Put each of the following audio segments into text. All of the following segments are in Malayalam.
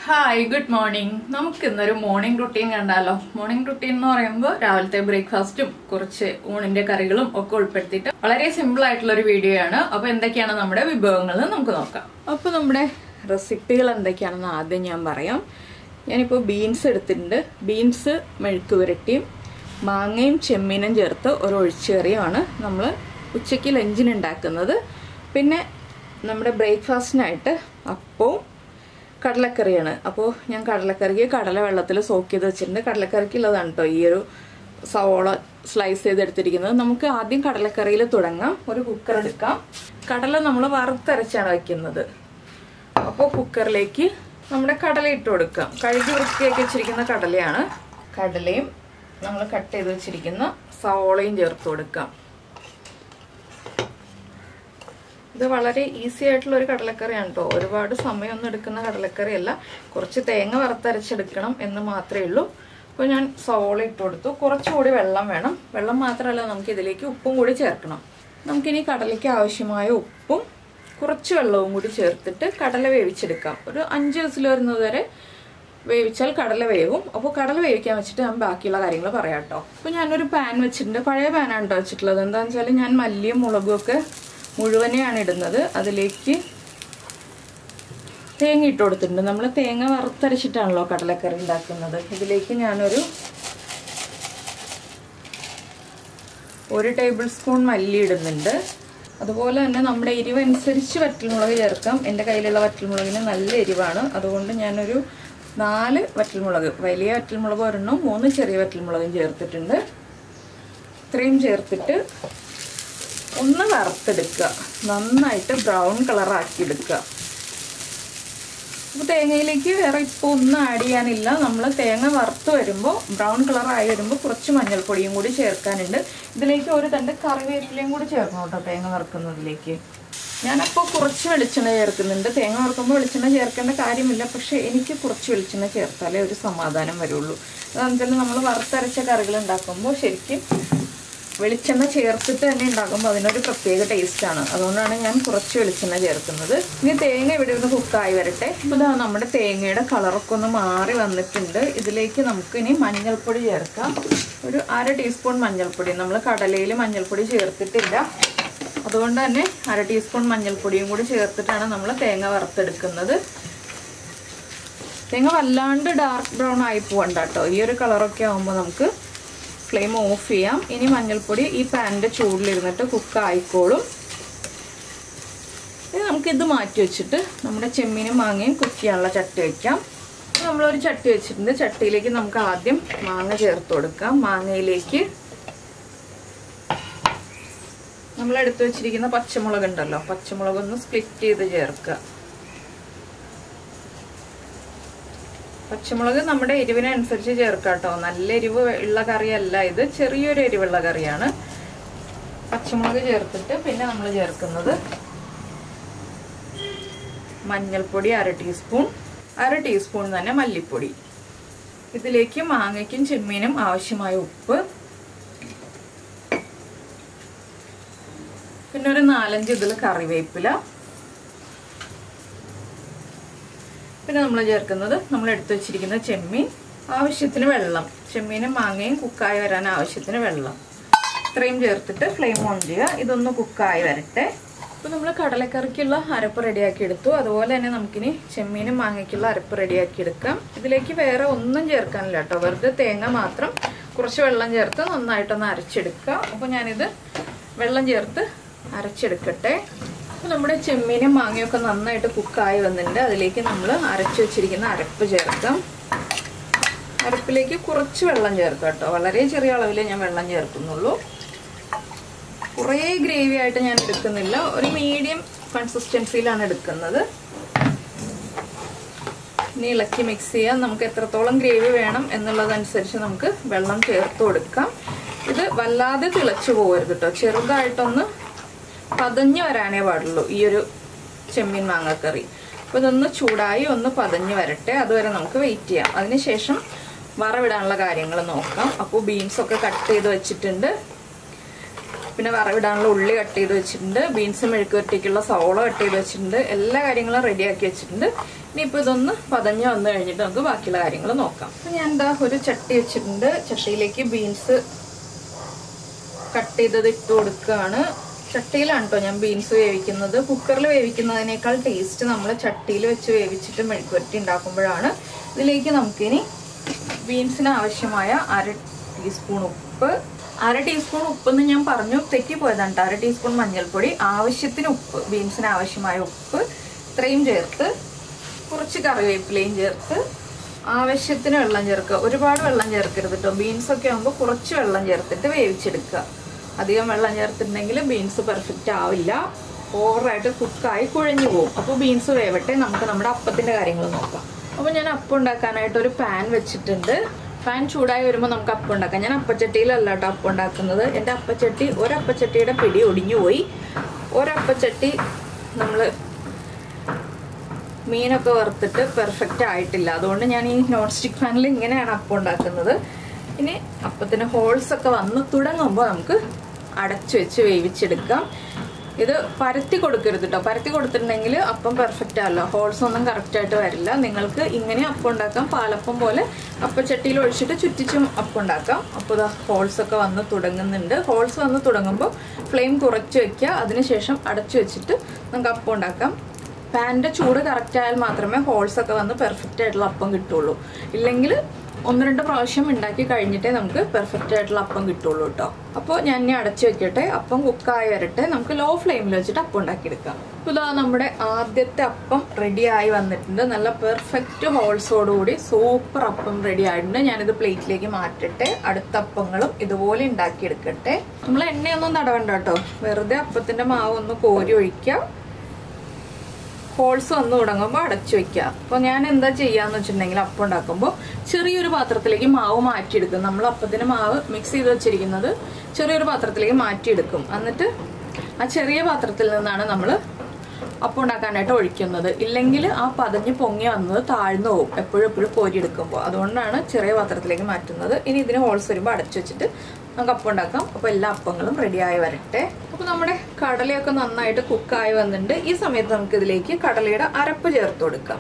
ഹായ് ഗുഡ് മോർണിംഗ് നമുക്ക് ഇന്നൊരു മോർണിംഗ് റുട്ടീൻ കണ്ടാലോ മോർണിംഗ് റുട്ടീൻ എന്ന് പറയുമ്പോൾ രാവിലത്തെ ബ്രേക്ക്ഫാസ്റ്റും കുറച്ച് ഊണിന്റെ കറികളും ഒക്കെ ഉൾപ്പെടുത്തിയിട്ട് വളരെ സിമ്പിൾ ആയിട്ടുള്ള ഒരു വീഡിയോ ആണ് അപ്പൊ എന്തൊക്കെയാണ് നമ്മുടെ വിഭവങ്ങൾ എന്ന് നമുക്ക് നോക്കാം അപ്പൊ നമ്മുടെ റെസിപ്പികൾ എന്തൊക്കെയാണെന്ന് ആദ്യം ഞാൻ പറയാം ഞാനിപ്പോൾ ബീൻസ് എടുത്തിട്ടുണ്ട് ബീൻസ് മെഴുക്ക് പുരട്ടിയും മാങ്ങയും ചെമ്മീനും ചേർത്ത് ഒരു ഒഴിച്ചുകറിയുമാണ് നമ്മൾ ഉച്ചയ്ക്ക് ലഞ്ചിന് ഉണ്ടാക്കുന്നത് പിന്നെ നമ്മുടെ ബ്രേക്ക്ഫാസ്റ്റിനായിട്ട് അപ്പവും കടലക്കറിയാണ് അപ്പോൾ ഞാൻ കടലക്കറിക്ക് കടല വെള്ളത്തിൽ സോക്ക് ചെയ്ത് വെച്ചിട്ടുണ്ട് കടലക്കറിക്കുള്ളതാണ് കേട്ടോ ഈ ഒരു സവോള സ്ലൈസ് ചെയ്തെടുത്തിരിക്കുന്നത് നമുക്ക് ആദ്യം കടലക്കറിയിൽ തുടങ്ങാം ഒരു കുക്കർ എടുക്കാം കടല നമ്മൾ വറുത്തരച്ചാണ് വെക്കുന്നത് അപ്പോൾ കുക്കറിലേക്ക് നമ്മുടെ കടല ഇട്ട് കൊടുക്കാം കഴുകി വൃത്തിയാക്കി വെച്ചിരിക്കുന്ന കടലയാണ് കടലയും നമ്മൾ കട്ട് ചെയ്ത് വെച്ചിരിക്കുന്ന സവോളയും ചേർത്ത് കൊടുക്കാം ഇത് വളരെ ഈസി ആയിട്ടുള്ള ഒരു കടലക്കറിയാണ് കേട്ടോ ഒരുപാട് സമയമൊന്നും എടുക്കുന്ന കടലക്കറിയല്ല കുറച്ച് തേങ്ങ വറുത്തരച്ചെടുക്കണം എന്ന് മാത്രമേ ഉള്ളൂ അപ്പോൾ ഞാൻ സവോള ഇട്ട് കൊടുത്തു കുറച്ചുകൂടി വെള്ളം വേണം വെള്ളം മാത്രമല്ല നമുക്ക് ഇതിലേക്ക് ഉപ്പും കൂടി ചേർക്കണം നമുക്കിനി കടലയ്ക്ക് ആവശ്യമായ ഉപ്പും കുറച്ച് വെള്ളവും കൂടി ചേർത്തിട്ട് കടല വേവിച്ചെടുക്കാം ഒരു അഞ്ച് വിസിൽ വരുന്നത് വരെ വേവിച്ചാൽ കടല വേവും അപ്പോൾ കടല വേവിക്കാൻ വെച്ചിട്ട് ഞാൻ ബാക്കിയുള്ള കാര്യങ്ങൾ പറയാം കേട്ടോ അപ്പോൾ ഞാനൊരു പാൻ വെച്ചിട്ടുണ്ട് പഴയ പാനാണ് കേട്ടോ വെച്ചിട്ടുള്ളത് എന്താണെന്ന് വെച്ചാൽ ഞാൻ മല്ലിയും മുളകും ഒക്കെ മുഴുവനെയാണ് ഇടുന്നത് അതിലേക്ക് തേങ്ങ ഇട്ട് കൊടുത്തിട്ടുണ്ട് നമ്മൾ തേങ്ങ വറുത്തരച്ചിട്ടാണല്ലോ കടലക്കറി ഉണ്ടാക്കുന്നത് ഇതിലേക്ക് ഞാനൊരു ഒരു ടേബിൾ സ്പൂൺ മല്ലി ഇടുന്നുണ്ട് അതുപോലെ തന്നെ നമ്മുടെ എരിവ് അനുസരിച്ച് വറ്റൽമുളക് ചേർക്കാം എൻ്റെ കയ്യിലുള്ള വറ്റൽമുളകിന് നല്ല എരിവാണ് അതുകൊണ്ട് ഞാനൊരു നാല് വറ്റൽമുളക് വലിയ വറ്റൽമുളക് ഒരെണ്ണം മൂന്ന് ചെറിയ വറ്റൽമുളകും ചേർത്തിട്ടുണ്ട് ഇത്രയും ചേർത്തിട്ട് ഒന്ന് വറുത്തെടുക്കുക നന്നായിട്ട് ബ്രൗൺ കളറാക്കി എടുക്കുക അപ്പോൾ തേങ്ങയിലേക്ക് വേറെ ഇപ്പോൾ ഒന്നും ആഡ് ചെയ്യാനില്ല നമ്മൾ തേങ്ങ വറുത്ത് വരുമ്പോൾ ബ്രൗൺ കളറായി വരുമ്പോൾ കുറച്ച് മഞ്ഞൾപ്പൊടിയും കൂടി ചേർക്കാനുണ്ട് ഇതിലേക്ക് ഒരു തണ്ട് കറിവേപ്പിലയും കൂടി ചേർക്കണം കേട്ടോ തേങ്ങ വറുക്കുന്നതിലേക്ക് ഞാനപ്പോൾ കുറച്ച് വെളിച്ചെണ്ണ ചേർക്കുന്നുണ്ട് തേങ്ങ വറുക്കുമ്പോൾ വെളിച്ചെണ്ണ ചേർക്കേണ്ട കാര്യമില്ല പക്ഷേ എനിക്ക് കുറച്ച് വെളിച്ചെണ്ണ ചേർത്താലേ ഒരു സമാധാനം വരുള്ളൂ അതെന്ന് വെച്ചാൽ നമ്മൾ വറുത്തരച്ച കറികൾ ഉണ്ടാക്കുമ്പോൾ ശരിക്കും വെളിച്ചെണ്ണ ചേർത്തിട്ട് തന്നെ ഉണ്ടാക്കുമ്പോൾ അതിനൊരു പ്രത്യേക ടേസ്റ്റാണ് അതുകൊണ്ടാണ് ഞാൻ കുറച്ച് വെളിച്ചെണ്ണ ചേർക്കുന്നത് ഇനി തേങ്ങ ഇവിടെ ഒന്ന് കുക്കായി വരട്ടെ ഇപ്പോൾ ഇതാ നമ്മുടെ തേങ്ങയുടെ കളറൊക്കെ ഒന്ന് മാറി വന്നിട്ടുണ്ട് ഇതിലേക്ക് നമുക്ക് ഇനി മഞ്ഞൾപ്പൊടി ചേർക്കാം ഒരു അര ടീസ്പൂൺ മഞ്ഞൾപ്പൊടി നമ്മൾ കടലയിൽ മഞ്ഞൾപ്പൊടി ചേർത്തിട്ടില്ല അതുകൊണ്ട് തന്നെ അര ടീസ്പൂൺ മഞ്ഞൾപ്പൊടിയും കൂടി ചേർത്തിട്ടാണ് നമ്മൾ തേങ്ങ വറുത്തെടുക്കുന്നത് തേങ്ങ വല്ലാണ്ട് ഡാർക്ക് ബ്രൗൺ ആയി പോകണ്ട കേട്ടോ ഈ ഒരു കളറൊക്കെ ആകുമ്പോൾ നമുക്ക് ഫ്ലെയിം ഓഫ് ചെയ്യാം ഇനി മഞ്ഞൾപ്പൊടി ഈ പാനിൻ്റെ ചൂടിലിരുന്നിട്ട് കുക്ക് ആയിക്കോളും ഇനി നമുക്കിത് മാറ്റി വെച്ചിട്ട് നമ്മുടെ ചെമ്മീനും മാങ്ങയും കുക്ക് ചെയ്യാനുള്ള ചട്ടി വയ്ക്കാം നമ്മളൊരു ചട്ടി വെച്ചിട്ടുണ്ട് ചട്ടിയിലേക്ക് നമുക്ക് ആദ്യം മാങ്ങ ചേർത്ത് കൊടുക്കാം മാങ്ങയിലേക്ക് നമ്മൾ എടുത്തു വെച്ചിരിക്കുന്ന പച്ചമുളക് ഉണ്ടല്ലോ പച്ചമുളക് ഒന്ന് സ്പ്ലിറ്റ് ചെയ്ത് ചേർക്കുക പച്ചമുളക് നമ്മുടെ എരിവിനനുസരിച്ച് ചേർക്കാം കേട്ടോ നല്ല എരിവ് ഉള്ള കറിയല്ല ഇത് ചെറിയൊരു എരിവുള്ള കറിയാണ് പച്ചമുളക് ചേർത്തിട്ട് പിന്നെ നമ്മൾ ചേർക്കുന്നത് മഞ്ഞൾപ്പൊടി അര ടീസ്പൂൺ അര ടീസ്പൂൺ തന്നെ മല്ലിപ്പൊടി ഇതിലേക്ക് മാങ്ങയ്ക്കും ചെമ്മീനും ആവശ്യമായ ഉപ്പ് പിന്നെ ഒരു നാലഞ്ച് ഇതിൽ കറിവേപ്പില പിന്നെ നമ്മൾ ചേർക്കുന്നത് നമ്മൾ എടുത്തു വെച്ചിരിക്കുന്ന ചെമ്മീൻ ആവശ്യത്തിന് വെള്ളം ചെമ്മീനും മാങ്ങയും കുക്കായി വരാൻ ആവശ്യത്തിന് വെള്ളം ഇത്രയും ചേർത്തിട്ട് ഫ്ലെയിം ഓൺ ചെയ്യുക ഇതൊന്ന് കുക്കായി വരട്ടെ അപ്പോൾ നമ്മൾ കടലക്കറിക്കുള്ള അരപ്പ് റെഡിയാക്കി എടുത്തു അതുപോലെ തന്നെ നമുക്കിനി ചെമ്മീനും മാങ്ങയ്ക്കുള്ള അരപ്പ് റെഡിയാക്കി എടുക്കാം ഇതിലേക്ക് വേറെ ഒന്നും ചേർക്കാനില്ല കേട്ടോ വെറുതെ തേങ്ങ മാത്രം കുറച്ച് വെള്ളം ചേർത്ത് നന്നായിട്ടൊന്ന് അരച്ചെടുക്കുക അപ്പോൾ ഞാനിത് വെള്ളം ചേർത്ത് അരച്ചെടുക്കട്ടെ അപ്പോൾ നമ്മുടെ ചെമ്മീനും മാങ്ങയൊക്കെ നന്നായിട്ട് കുക്കായി വന്നിട്ടുണ്ട് അതിലേക്ക് നമ്മൾ അരച്ചു വെച്ചിരിക്കുന്ന അരപ്പ് ചേർക്കാം അരപ്പിലേക്ക് കുറച്ച് വെള്ളം ചേർക്കാം കേട്ടോ വളരെ ചെറിയ അളവിലേ ഞാൻ വെള്ളം ചേർക്കുന്നുള്ളൂ കുറേ ഗ്രേവി ആയിട്ട് ഞാൻ എടുക്കുന്നില്ല ഒരു മീഡിയം കൺസിസ്റ്റൻസിയിലാണ് എടുക്കുന്നത് ഇനി ഇളക്കി മിക്സ് ചെയ്യാം നമുക്ക് എത്രത്തോളം ഗ്രേവി വേണം എന്നുള്ളതനുസരിച്ച് നമുക്ക് വെള്ളം ചേർത്ത് കൊടുക്കാം ഇത് വല്ലാതെ തിളച്ചു പോകരുത് കേട്ടോ ചെറുതായിട്ടൊന്ന് പതഞ്ഞ് വരാനേ പാടുള്ളൂ ഈ ഒരു ചെമ്മീൻ മാങ്ങക്കറി അപ്പോൾ ഇതൊന്ന് ചൂടായി ഒന്ന് പതഞ്ഞ് വരട്ടെ അതുവരെ നമുക്ക് വെയിറ്റ് ചെയ്യാം അതിനുശേഷം വറവിടാനുള്ള കാര്യങ്ങൾ നോക്കാം അപ്പോൾ ബീൻസ് ഒക്കെ കട്ട് ചെയ്ത് വെച്ചിട്ടുണ്ട് പിന്നെ വറവിടാനുള്ള ഉള്ളി കട്ട് ചെയ്ത് വെച്ചിട്ടുണ്ട് ബീൻസ് മെഴുക്കുവരട്ടിക്കുള്ള സവോള കട്ട് ചെയ്ത് വെച്ചിട്ടുണ്ട് എല്ലാ കാര്യങ്ങളും റെഡിയാക്കി വെച്ചിട്ടുണ്ട് ഇനിയിപ്പോൾ ഇതൊന്ന് പതഞ്ഞ് വന്നു കഴിഞ്ഞിട്ട് നമുക്ക് ബാക്കിയുള്ള കാര്യങ്ങൾ നോക്കാം അപ്പോൾ ഞാൻ എന്താ ഒരു ചട്ടി വെച്ചിട്ടുണ്ട് ചട്ടിയിലേക്ക് ബീൻസ് കട്ട് ചെയ്തത് ഇട്ട് കൊടുക്കുകയാണ് ചട്ടിയിലാണ് കേട്ടോ ഞാൻ ബീൻസ് വേവിക്കുന്നത് കുക്കറിൽ വേവിക്കുന്നതിനേക്കാൾ ടേസ്റ്റ് നമ്മൾ ചട്ടിയിൽ വെച്ച് വേവിച്ചിട്ട് മെഴുക്കുവരട്ടി ഉണ്ടാക്കുമ്പോഴാണ് ഇതിലേക്ക് നമുക്കിനി ബീൻസിന് ആവശ്യമായ അര ടീസ്പൂൺ ഉപ്പ് അര ടീസ്പൂൺ ഉപ്പെന്ന് ഞാൻ പറഞ്ഞു തെറ്റിപ്പോയതാണ് കേട്ടോ അര ടീസ്പൂൺ മഞ്ഞൾപ്പൊടി ആവശ്യത്തിന് ഉപ്പ് ബീൻസിന് ആവശ്യമായ ഉപ്പ് ഇത്രയും ചേർത്ത് കുറച്ച് കറിവേപ്പിലയും ചേർത്ത് ആവശ്യത്തിന് വെള്ളം ചേർക്കുക ഒരുപാട് വെള്ളം ചേർക്കരുത് കേട്ടോ ബീൻസ് ഒക്കെ ആകുമ്പോൾ കുറച്ച് വെള്ളം ചേർത്തിട്ട് വേവിച്ചെടുക്കുക അധികം വെള്ളം ചേർത്തിട്ടുണ്ടെങ്കിൽ ബീൻസ് പെർഫെക്റ്റ് ആവില്ല ഓവറായിട്ട് കുക്കായി കുഴഞ്ഞു പോകും അപ്പോൾ ബീൻസ് വേവട്ടെ നമുക്ക് നമ്മുടെ അപ്പത്തിൻ്റെ കാര്യങ്ങൾ നോക്കാം അപ്പോൾ ഞാൻ അപ്പം ഉണ്ടാക്കാനായിട്ട് ഒരു പാൻ വെച്ചിട്ടുണ്ട് പാൻ ചൂടായി വരുമ്പോൾ നമുക്ക് അപ്പം ഉണ്ടാക്കാം ഞാൻ അപ്പച്ചട്ടിയിലല്ല കേട്ടോ അപ്പം ഉണ്ടാക്കുന്നത് എൻ്റെ അപ്പച്ചട്ടി ഒരപ്പച്ചട്ടിയുടെ പിടി ഒടിഞ്ഞു പോയി ഒരപ്പച്ചട്ടി നമ്മൾ മീനൊക്കെ വറുത്തിട്ട് പെർഫെക്റ്റ് ആയിട്ടില്ല അതുകൊണ്ട് ഞാൻ ഈ നോൺ സ്റ്റിക്ക് പാനിൽ ഇങ്ങനെയാണ് അപ്പം ഉണ്ടാക്കുന്നത് ഇനി അപ്പത്തിന് ഹോൾസ് ഒക്കെ വന്ന് തുടങ്ങുമ്പോൾ നമുക്ക് അടച്ചു വെച്ച് വേവിച്ചെടുക്കാം ഇത് പരത്തി കൊടുക്കരുത് കേട്ടോ പരത്തി കൊടുത്തിട്ടുണ്ടെങ്കിൽ അപ്പം പെർഫെക്റ്റ് അല്ല ഹോൾസ് ഒന്നും കറക്റ്റ് ആയിട്ട് വരില്ല നിങ്ങൾക്ക് ഇങ്ങനെ അപ്പം ഉണ്ടാക്കാം പാലപ്പം പോലെ അപ്പച്ചട്ടിയിൽ ഒഴിച്ചിട്ട് ചുറ്റിച്ചും അപ്പം ഉണ്ടാക്കാം അപ്പോൾ ഇതാ ഹോൾസ് ഒക്കെ വന്ന് തുടങ്ങുന്നുണ്ട് ഹോൾസ് വന്ന് തുടങ്ങുമ്പോൾ ഫ്ലെയിം കുറച്ച് വെക്കുക അതിനുശേഷം അടച്ചു വെച്ചിട്ട് നമുക്ക് അപ്പം ഉണ്ടാക്കാം പാനിന്റെ ചൂട് കറക്റ്റ് ആയാൽ മാത്രമേ ഹോൾസ് ഒക്കെ വന്ന് പെർഫെക്റ്റ് ആയിട്ടുള്ള അപ്പം കിട്ടുള്ളൂ ഇല്ലെങ്കിൽ ഒന്ന് രണ്ട് പ്രാവശ്യം ഉണ്ടാക്കി കഴിഞ്ഞിട്ടേ നമുക്ക് പെർഫെക്റ്റ് ആയിട്ടുള്ള അപ്പം കിട്ടുള്ളൂ കേട്ടോ അപ്പോൾ ഞാൻ ഇനി അടച്ചു വെക്കട്ടെ അപ്പം കുക്കായി വരട്ടെ നമുക്ക് ലോ ഫ്ലെയിമിൽ വെച്ചിട്ട് അപ്പം ഉണ്ടാക്കിയെടുക്കാം അപ്പോൾ ഇതാ നമ്മുടെ ആദ്യത്തെ അപ്പം റെഡി ആയി വന്നിട്ടുണ്ട് നല്ല പെർഫെക്റ്റ് ഹോൾസോടുകൂടി സൂപ്പർ അപ്പം റെഡി ആയിട്ടുണ്ട് ഞാനിത് പ്ലേറ്റിലേക്ക് മാറ്റട്ടെ അടുത്ത അപ്പങ്ങളും ഇതുപോലെ ഉണ്ടാക്കിയെടുക്കട്ടെ നമ്മൾ എണ്ണയൊന്നും തടവണ്ട കേട്ടോ വെറുതെ അപ്പത്തിന്റെ മാവ് ഒന്ന് കോരി ഒഴിക്കുക ഹോൾസ് വന്ന് തുടങ്ങുമ്പോൾ അടച്ചു വെക്കുക അപ്പോൾ ഞാൻ എന്താ ചെയ്യാന്ന് വെച്ചിട്ടുണ്ടെങ്കിൽ അപ്പം ഉണ്ടാക്കുമ്പോൾ ചെറിയൊരു പാത്രത്തിലേക്ക് മാവ് മാറ്റിയെടുക്കും നമ്മൾ അപ്പത്തിന് മാവ് മിക്സ് ചെയ്ത് വെച്ചിരിക്കുന്നത് ചെറിയൊരു പാത്രത്തിലേക്ക് മാറ്റിയെടുക്കും എന്നിട്ട് ആ ചെറിയ പാത്രത്തിൽ നിന്നാണ് നമ്മൾ അപ്പം ഉണ്ടാക്കാനായിട്ട് ഒഴിക്കുന്നത് ഇല്ലെങ്കിൽ ആ പതഞ്ഞ് പൊങ്ങി വന്നത് താഴ്ന്നു പോകും എപ്പോഴും എപ്പോഴും കോരിയെടുക്കുമ്പോൾ അതുകൊണ്ടാണ് ചെറിയ പാത്രത്തിലേക്ക് മാറ്റുന്നത് ഇനി ഇതിന് ഹോൾസ് വരുമ്പോൾ അടച്ചു വെച്ചിട്ട് നമുക്ക് അപ്പം ഉണ്ടാക്കാം അപ്പോൾ എല്ലാ അപ്പങ്ങളും റെഡിയായി വരട്ടെ അപ്പോൾ നമ്മുടെ കടലയൊക്കെ നന്നായിട്ട് കുക്കായി വന്നിട്ടുണ്ട് ഈ സമയത്ത് നമുക്ക് ഇതിലേക്ക് കടലയുടെ അരപ്പ് ചേർത്ത് കൊടുക്കാം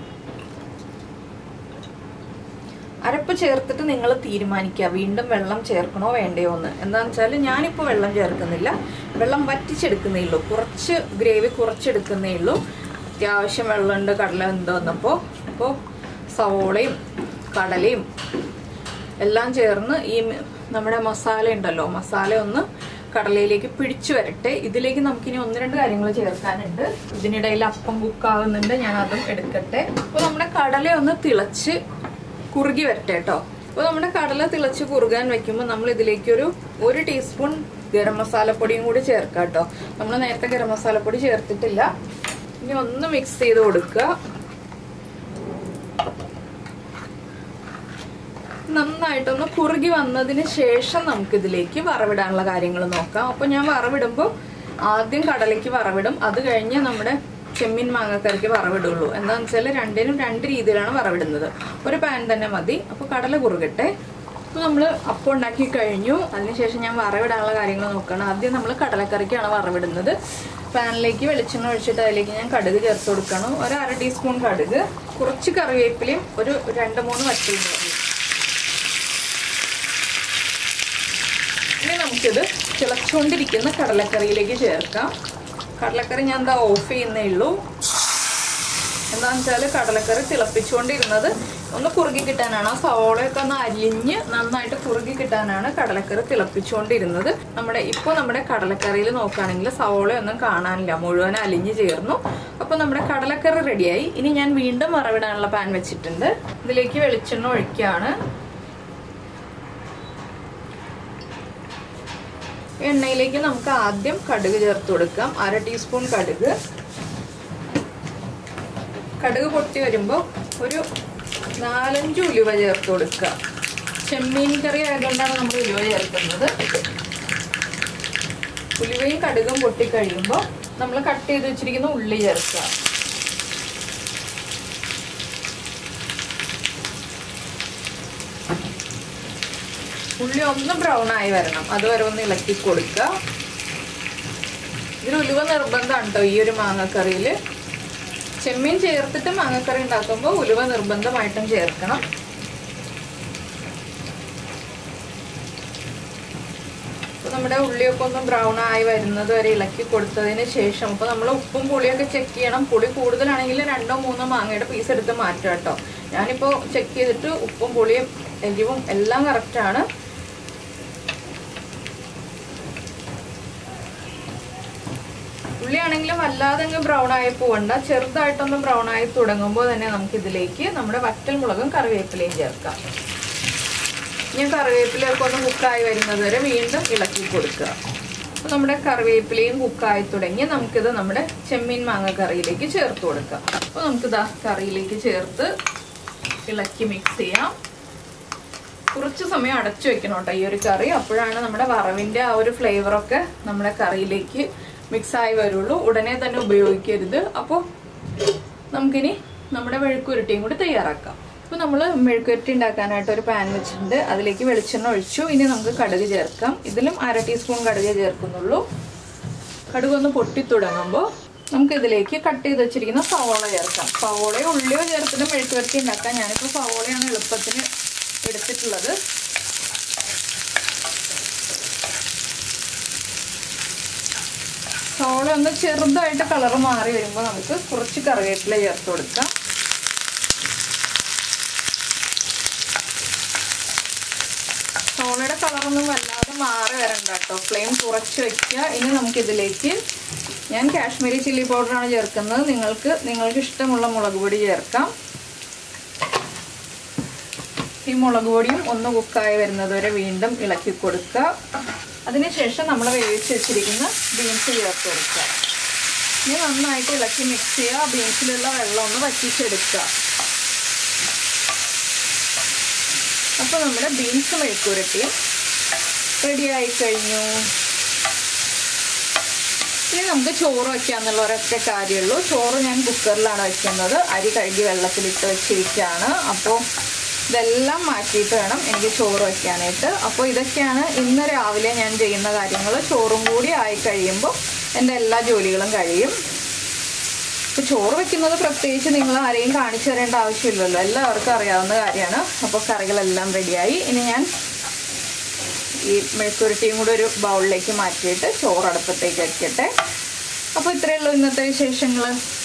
അരപ്പ് ചേർത്തിട്ട് നിങ്ങൾ തീരുമാനിക്കുക വീണ്ടും വെള്ളം ചേർക്കണോ വേണ്ടയോ എന്ന് എന്താണെന്ന് വെച്ചാൽ ഞാനിപ്പോൾ വെള്ളം ചേർക്കുന്നില്ല വെള്ളം വറ്റിച്ചെടുക്കുന്നേ ഉള്ളൂ കുറച്ച് ഗ്രേവി കുറച്ചെടുക്കുന്നേ ഉള്ളൂ അത്യാവശ്യം വെള്ളമുണ്ട് കടല എന്ത് വന്നപ്പോൾ അപ്പോൾ സവോളയും കടലയും എല്ലാം ചേർന്ന് ഈ നമ്മുടെ മസാല ഉണ്ടല്ലോ മസാല ഒന്ന് കടലയിലേക്ക് പിടിച്ചു വരട്ടെ ഇതിലേക്ക് നമുക്കിനി ഒന്ന് രണ്ട് കാര്യങ്ങൾ ചേർക്കാനുണ്ട് ഇതിനിടയിൽ അപ്പം കുക്കാവുന്നുണ്ട് ഞാൻ അതും എടുക്കട്ടെ അപ്പോൾ നമ്മുടെ കടല ഒന്ന് തിളച്ച് കുറുകി വരട്ടെ കേട്ടോ അപ്പോൾ നമ്മുടെ കടല തിളച്ച് കുറുകാൻ വെക്കുമ്പോൾ നമ്മൾ ഇതിലേക്ക് ഒരു ഒരു ടീസ്പൂൺ ഗരം മസാലപ്പൊടിയും കൂടി ചേർക്കാം കേട്ടോ നമ്മൾ നേരത്തെ ഗരം മസാലപ്പൊടി ചേർത്തിട്ടില്ല ഇനി ഒന്ന് മിക്സ് ചെയ്ത് കൊടുക്കുക നന്നായിട്ടൊന്ന് കുറുകി വന്നതിന് ശേഷം നമുക്കിതിലേക്ക് വറവിടാനുള്ള കാര്യങ്ങൾ നോക്കാം അപ്പോൾ ഞാൻ വറവിടുമ്പോൾ ആദ്യം കടലയ്ക്ക് വറവിടും അത് കഴിഞ്ഞ് നമ്മുടെ ചെമ്മീൻ മാങ്ങക്കറിക്ക് വറവിടുള്ളൂ എന്താണെന്ന് വെച്ചാൽ രണ്ടിനും രണ്ട് രീതിയിലാണ് വറവിടുന്നത് ഒരു പാൻ തന്നെ മതി അപ്പോൾ കടല കുറുകട്ടെ അപ്പോൾ നമ്മൾ അപ്പം ഉണ്ടാക്കി കഴിഞ്ഞു അതിനുശേഷം ഞാൻ വറവിടാനുള്ള കാര്യങ്ങൾ നോക്കണം ആദ്യം നമ്മൾ കടലക്കറിക്കാണ് വറവിടുന്നത് പാനിലേക്ക് വെളിച്ചെണ്ണ ഒഴിച്ചിട്ട് അതിലേക്ക് ഞാൻ കടുക് ചേർത്ത് കൊടുക്കണം ഒരു അര ടീസ്പൂൺ കടുക് കുറച്ച് കറിവേപ്പിലയും ഒരു രണ്ട് മൂന്ന് വറ്റൽമുളകും ഇനി നമുക്കിത് തിളച്ചുകൊണ്ടിരിക്കുന്ന കടലക്കറിയിലേക്ക് ചേർക്കാം കടലക്കറി ഞാൻ എന്താ ഓഫ് ചെയ്യുന്നേ ഉള്ളൂ എന്താണെന്ന് വെച്ചാൽ കടലക്കറി തിളപ്പിച്ചുകൊണ്ടിരുന്നത് ഒന്ന് കുറുകി കിട്ടാനാണ് ആ സവോളയൊക്കെ ഒന്ന് അലിഞ്ഞ് നന്നായിട്ട് കുറുകി കിട്ടാനാണ് കടലക്കറി തിളപ്പിച്ചുകൊണ്ടിരുന്നത് നമ്മുടെ ഇപ്പോൾ നമ്മുടെ കടലക്കറിയിൽ നോക്കുകയാണെങ്കിൽ സവോളയൊന്നും കാണാനില്ല മുഴുവൻ അലിഞ്ഞ് ചേർന്നു അപ്പോൾ നമ്മുടെ കടലക്കറി റെഡിയായി ഇനി ഞാൻ വീണ്ടും വറവിടാനുള്ള പാൻ വെച്ചിട്ടുണ്ട് ഇതിലേക്ക് വെളിച്ചെണ്ണ ഒഴിക്കുകയാണ് എണ്ണയിലേക്ക് നമുക്ക് ആദ്യം കടുക് ചേർത്ത് കൊടുക്കാം അര ടീസ്പൂൺ കടുക് കടുക് പൊട്ടി വരുമ്പോൾ ഒരു നാലഞ്ച് ഉലുവ ചേർത്ത് കൊടുക്കുക ചെമ്മീൻ കറി ആയതുകൊണ്ടാണ് നമ്മൾ ഉലുവ ചേർക്കുന്നത് ഉലുവയും കടുകും പൊട്ടി കഴിയുമ്പോൾ നമ്മൾ കട്ട് ചെയ്ത് വെച്ചിരിക്കുന്ന ഉള്ളി ചേർക്കുക ഉള്ളി ഒന്ന് ബ്രൗൺ ആയി വരണം അതുവരെ ഒന്ന് ഇളക്കി കൊടുക്കുക ഇതിൽ ഉലുവ നിർബന്ധമാണ് കേട്ടോ ഈ ഒരു മാങ്ങക്കറിയിൽ ചെമ്മീൻ ചേർത്തിട്ട് മാങ്ങക്കറി ഉണ്ടാക്കുമ്പോൾ ഉലുവ നിർബന്ധമായിട്ടും ചേർക്കണം അപ്പോൾ നമ്മുടെ ഉള്ളിയൊക്കെ ഒന്ന് ബ്രൗൺ ആയി വരുന്നത് വരെ ഇളക്കി കൊടുത്തതിന് ശേഷം അപ്പോൾ നമ്മൾ ഉപ്പും പുളിയൊക്കെ ചെക്ക് ചെയ്യണം പുളി കൂടുതലാണെങ്കിൽ രണ്ടോ മൂന്നോ മാങ്ങയുടെ പീസ് എടുത്ത് മാറ്റാം കേട്ടോ ഞാനിപ്പോൾ ചെക്ക് ചെയ്തിട്ട് ഉപ്പും പുളിയും എരിവും എല്ലാം കറക്റ്റാണ് ഉള്ളിയാണെങ്കിലും വല്ലാതെ അങ്ങ് ബ്രൗൺ ആയി പോവണ്ട ചെറുതായിട്ടൊന്ന് ബ്രൗൺ ആയി തുടങ്ങുമ്പോൾ തന്നെ നമുക്ക് ഇതിലേക്ക് നമ്മുടെ വറ്റൽ മുളകും കറിവേപ്പിലയും ചേർക്കാം ഞാൻ കറിവേപ്പിലയൊക്കെ ഒന്ന് കുക്കായി വരുന്നത് വരെ വീണ്ടും ഇളക്കി കൊടുക്കുക അപ്പോൾ നമ്മുടെ കറിവേപ്പിലയും കുക്കായി തുടങ്ങി നമുക്കിത് നമ്മുടെ ചെമ്മീൻ മാങ്ങ കറിയിലേക്ക് ചേർത്ത് കൊടുക്കാം അപ്പോൾ നമുക്കിതാ കറിയിലേക്ക് ചേർത്ത് ഇളക്കി മിക്സ് ചെയ്യാം കുറച്ച് സമയം അടച്ചു വെക്കണം കേട്ടോ ഈ ഒരു കറി അപ്പോഴാണ് നമ്മുടെ വറവിൻ്റെ ആ ഒരു ഫ്ലേവറൊക്കെ നമ്മുടെ കറിയിലേക്ക് മിക്സായി വരുള്ളൂ ഉടനെ തന്നെ ഉപയോഗിക്കരുത് അപ്പോൾ നമുക്കിനി നമ്മുടെ മെഴുക്കുരുട്ടിയും കൂടി തയ്യാറാക്കാം അപ്പോൾ നമ്മൾ മെഴുക്കുരുട്ടി ഉണ്ടാക്കാനായിട്ട് ഒരു പാൻ വെച്ചിട്ടുണ്ട് അതിലേക്ക് വെളിച്ചെണ്ണ ഒഴിച്ചു ഇനി നമുക്ക് കടുക് ചേർക്കാം ഇതിലും അര ടീസ്പൂൺ കടുക് ചേർക്കുന്നുള്ളൂ കടുക് ഒന്ന് പൊട്ടി തുടങ്ങുമ്പോൾ നമുക്ക് ഇതിലേക്ക് കട്ട് ചെയ്ത് വെച്ചിരിക്കുന്ന സവോള ചേർക്കാം സവോളയോ ഉള്ളിയോ ചേർത്തിട്ട് മെഴുക്കുവരട്ടി ഉണ്ടാക്കാം ഞാനിപ്പോൾ സവോളയാണ് എളുപ്പത്തിന് എടുത്തിട്ടുള്ളത് സവോള ഒന്ന് ചെറുതായിട്ട് കളർ മാറി വരുമ്പോൾ നമുക്ക് കുറച്ച് കറിവേപ്പില ചേർത്ത് കൊടുക്കാം സോളയുടെ കളറൊന്നും വല്ലാതെ മാറി വരണ്ട കേട്ടോ ഫ്ലെയിം കുറച്ച് വെക്കുക ഇനി നമുക്കിതിലേക്ക് ഞാൻ കാശ്മീരി ചില്ലി പൗഡറാണ് ചേർക്കുന്നത് നിങ്ങൾക്ക് നിങ്ങൾക്ക് ഇഷ്ടമുള്ള മുളക് പൊടി ചേർക്കാം ഈ മുളക് പൊടിയും ഒന്ന് കുക്കായി വരുന്നത് വരെ വീണ്ടും ഇളക്കി കൊടുക്കുക അതിനുശേഷം നമ്മൾ വേവിച്ച് വെച്ചിരിക്കുന്ന ബീൻസ് ചേർത്ത് കൊടുക്കുക ഇനി നന്നായിട്ട് ഇളക്കി മിക്സ് ചെയ്യുക ബീൻസിലുള്ള വെള്ളം ഒന്ന് വറ്റിച്ചെടുക്കുക അപ്പോൾ നമ്മുടെ ബീൻസ് മെഴുക്കുരട്ടിയും റെഡി ആയി കഴിഞ്ഞു ഇനി നമുക്ക് ചോറ് വയ്ക്കാന്നുള്ള ഒരൊറ്റ കാര്യമുള്ളൂ ചോറ് ഞാൻ കുക്കറിലാണ് വയ്ക്കുന്നത് അരി കഴുകി വെള്ളത്തിലിട്ട് വെച്ചിരിക്കുകയാണ് അപ്പോൾ ഇതെല്ലാം മാറ്റിയിട്ട് വേണം എനിക്ക് ചോറ് വയ്ക്കാനായിട്ട് അപ്പോൾ ഇതൊക്കെയാണ് ഇന്ന് രാവിലെ ഞാൻ ചെയ്യുന്ന കാര്യങ്ങൾ ചോറും കൂടി ആയി കഴിയുമ്പോൾ എൻ്റെ എല്ലാ ജോലികളും കഴിയും ഇപ്പോൾ ചോറ് വെക്കുന്നത് പ്രത്യേകിച്ച് നിങ്ങൾ ആരെയും കാണിച്ചു തരേണ്ട ആവശ്യമില്ലല്ലോ എല്ലാവർക്കും അറിയാവുന്ന കാര്യമാണ് അപ്പോൾ കറികളെല്ലാം റെഡിയായി ഇനി ഞാൻ ഈ മെഴുക്കുരുട്ടിയും കൂടെ ഒരു ബൗളിലേക്ക് മാറ്റിയിട്ട് ചോറ് അടുപ്പത്തേക്ക് വയ്ക്കട്ടെ അപ്പോൾ ഇത്രയേ ഉള്ളൂ ഇന്നത്തെ വിശേഷങ്ങൾ